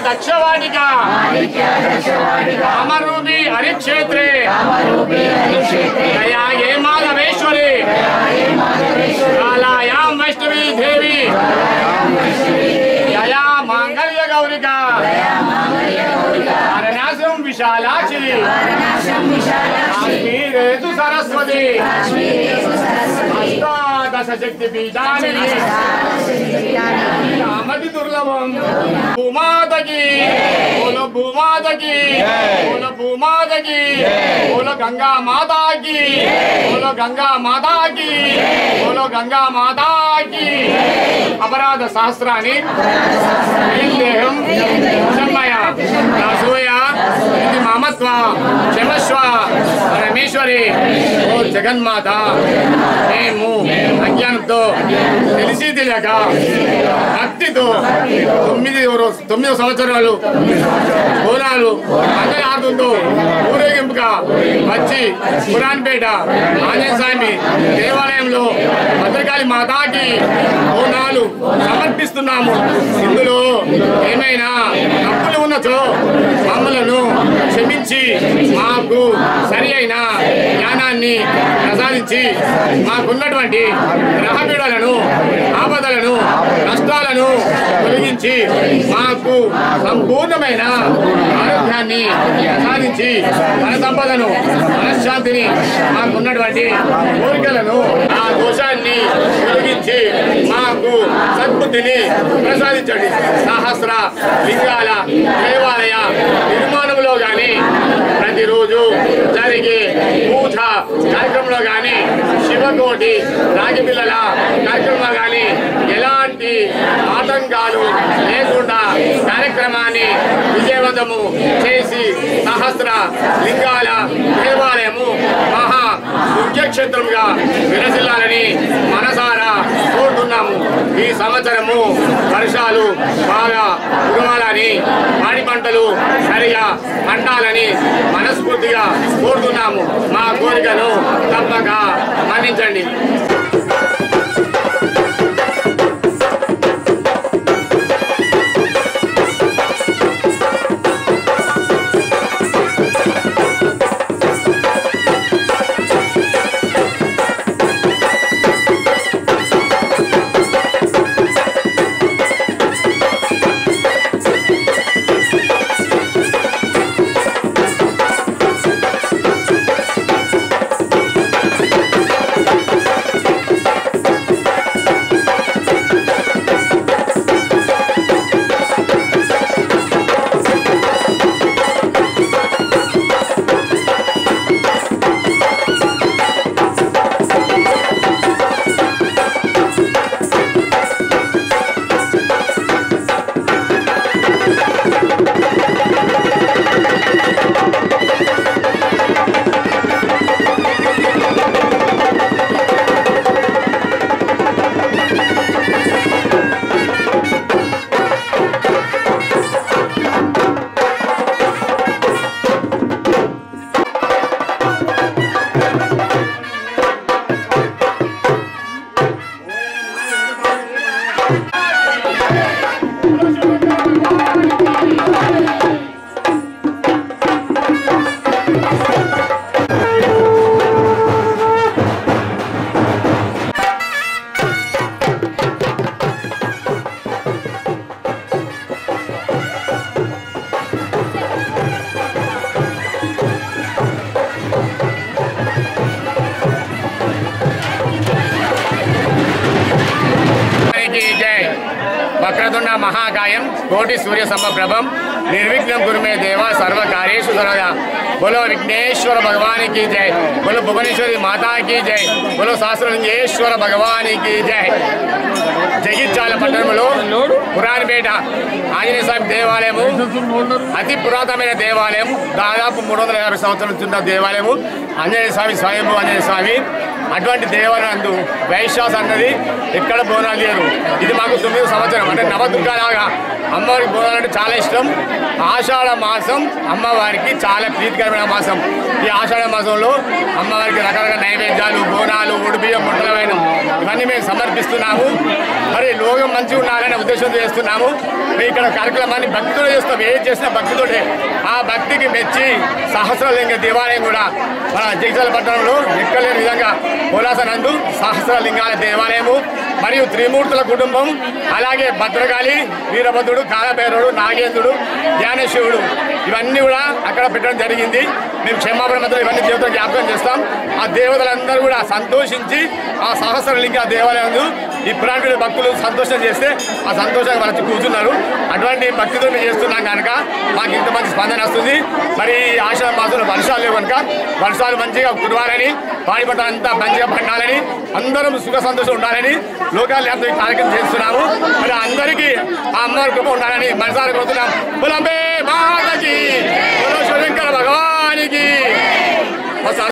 దక్షవాటిక అమరూపి హరిక్షేత్రే దయా ఏ మాధవేశ్వరి కాలాయాం వైష్ణవి దేవి దయా మాంగళ్య గౌరిక అరణ్యాసం విశాలాక్షి కాశ్మీరేతు సరస్వతి అష్టాదశ శక్తి పీఠాని రామతి దుర్లభం భూమాతకి బోలో భూమాతకి బోలో భూమాతకి బోలో గంగా మాతాకి బోలో గంగా మాతాకి బోలో గంగా మాతాకి అపరాధ శాస్త్రాన్ని దేహం క్షమయ దాసోయ ఇది మామత్వ క్షమస్వ పరమేశ్వరి ఓ జగన్మాత మేము అజ్ఞానంతో తెలిసి తెలియక భక్తితో తొమ్మిది రో- తొమ్మిది సంవత్సరాలు బోనాలు మంగళారతులతో ఊరేగింపుగా వచ్చి పురాన్పేట ఆంజనేయ స్వామి దేవాలయంలో భద్రకాళి మాతాకి బోనాలు సమర్పిస్తున్నాము ఇందులో ఏమైనా తప్పులు ఉన్నచో మమ్మలను క్షమించి మాకు సరి అయిన జ్ఞానాన్ని ప్రసాదించి మాకున్నటువంటి గ్రహపీడలను ఆపదలను కష్టాలను తొలగించి మాకు సంపూర్ణమైన ఆరోగ్యాన్ని ప్రసాదించి మన సంపదను మనశ్శాంతిని మాకున్నటువంటి కోరికలను ఆ దోషాన్ని తొలగించి మాకు సద్బుద్ధిని ప్రసాదించండి సహస్ర లింగాల దేవాలయ నిర్మాణంలో గాని ప్రతిరోజు జరిగే పూజ కార్యక్రమంలో గాని శివకోటి రాగిపిల్లల కార్యక్రమంలో గాని ఎలాంటి ఆటంకాలు లేకుండా కార్యక్రమాన్ని విజయవంతము చేసి సహస్ర లింగాల దేవాలయము మహా పుణ్యక్షేత్రంగా విరసిల్లాలని మనసారా కోరుతున్నాము ఈ సంవత్సరము వర్షాలు బాగా కురవాలని పాడి పంటలు సరిగా పండాలని మనస్ఫూర్తిగా కోరుతున్నాము మా కోరికను తప్పక మన్నించండి की जय వక్రతుండ మహాకాయం కోటి సూర్య సమప్రభం నిర్విఘ్నం గురుమే దేవ సర్వ కార్యేషు సర్వదా బోలో విఘ్నేశ్వర భగవాన్ की जय बोलो भुवनेश्वरी माता की जय बोलो శాస్త్రలింగేశ్వర భగవాన్ की जय జగిత్యాల పట్టణంలో పురాణపేట ఆంజనేయ స్వామి దేవాలయము అతి పురాతనమైన దేవాలయం దాదాపు మూడు వందల యాభై సంవత్సరాల నుంచి ఉన్న దేవాలయము ఆంజనేయ స్వామి స్వయంభూ ఆంజనేయ స్వామి అటువంటి దేవాలయం నందు వైశ్వాస అన్నది ఎక్కడ బోనాలు లేరు ఇది మాకు తొమ్మిది సంవత్సరం అంటే నవదుర్గలాగా అమ్మవారికి బోనాలు అంటే చాలా ఇష్టం ఆషాఢ మాసం అమ్మవారికి చాలా ప్రీతికరమైన పవిత్రమైన మాసం ఈ ఆషాఢ మాసంలో అమ్మవారికి రకరకాల నైవేద్యాలు బోనాలు ఉడిబియ్యం ముట్టలమైన ఇవన్నీ మేము సమర్పిస్తున్నాము మరి లోకం మంచిగా ఉండాలనే ఉద్దేశంతో చేస్తున్నాము మేము ఇక్కడ కార్యక్రమాన్ని భక్తితో చేస్తాం ఏది చేసినా భక్తితోటే ఆ భక్తికి మెచ్చి సహస్రలింగ దేవాలయం కూడా మన జగిత్యాల పట్టణంలో ఎక్కలేని విధంగా నందు సహస్రలింగాల దేవాలయము మరియు త్రిమూర్తుల కుటుంబం అలాగే భద్రకాళి వీరభద్రుడు కాలభైరవుడు నాగేంద్రుడు జ్ఞానేశ్వరుడు ఇవన్నీ కూడా అక్కడ పెట్టడం జరిగింది మేము క్షమాపణ మధ్యలో ఇవన్నీ దేవతలు జ్ఞాపకం చేస్తాం ఆ దేవతలందరూ కూడా సంతోషించి ఆ సహస్రలింగ దేవాలయం ఈ పురాణ భక్తులు సంతోషం చేస్తే ఆ సంతోషంగా వచ్చి కూర్చున్నారు అటువంటి భక్తితో మేము చేస్తున్నాం కనుక మాకు ఇంత మంచి స్పందన వస్తుంది మరి ఈ ఆషాఢ మాసంలో వర్షాలు లేవు కనుక వర్షాలు మంచిగా కురవాలని పాడి పంట అంతా మంచిగా పండాలని అందరం సుఖ సంతోషం ఉండాలని లోకాలు లేకపోతే ఈ కార్యక్రమం చేస్తున్నాము మరి అందరికీ ఆ అమ్మవారి కృప ఉండాలని మనసారి కోరుతున్నాం బులంబే మాతకి శంకర భగవానికి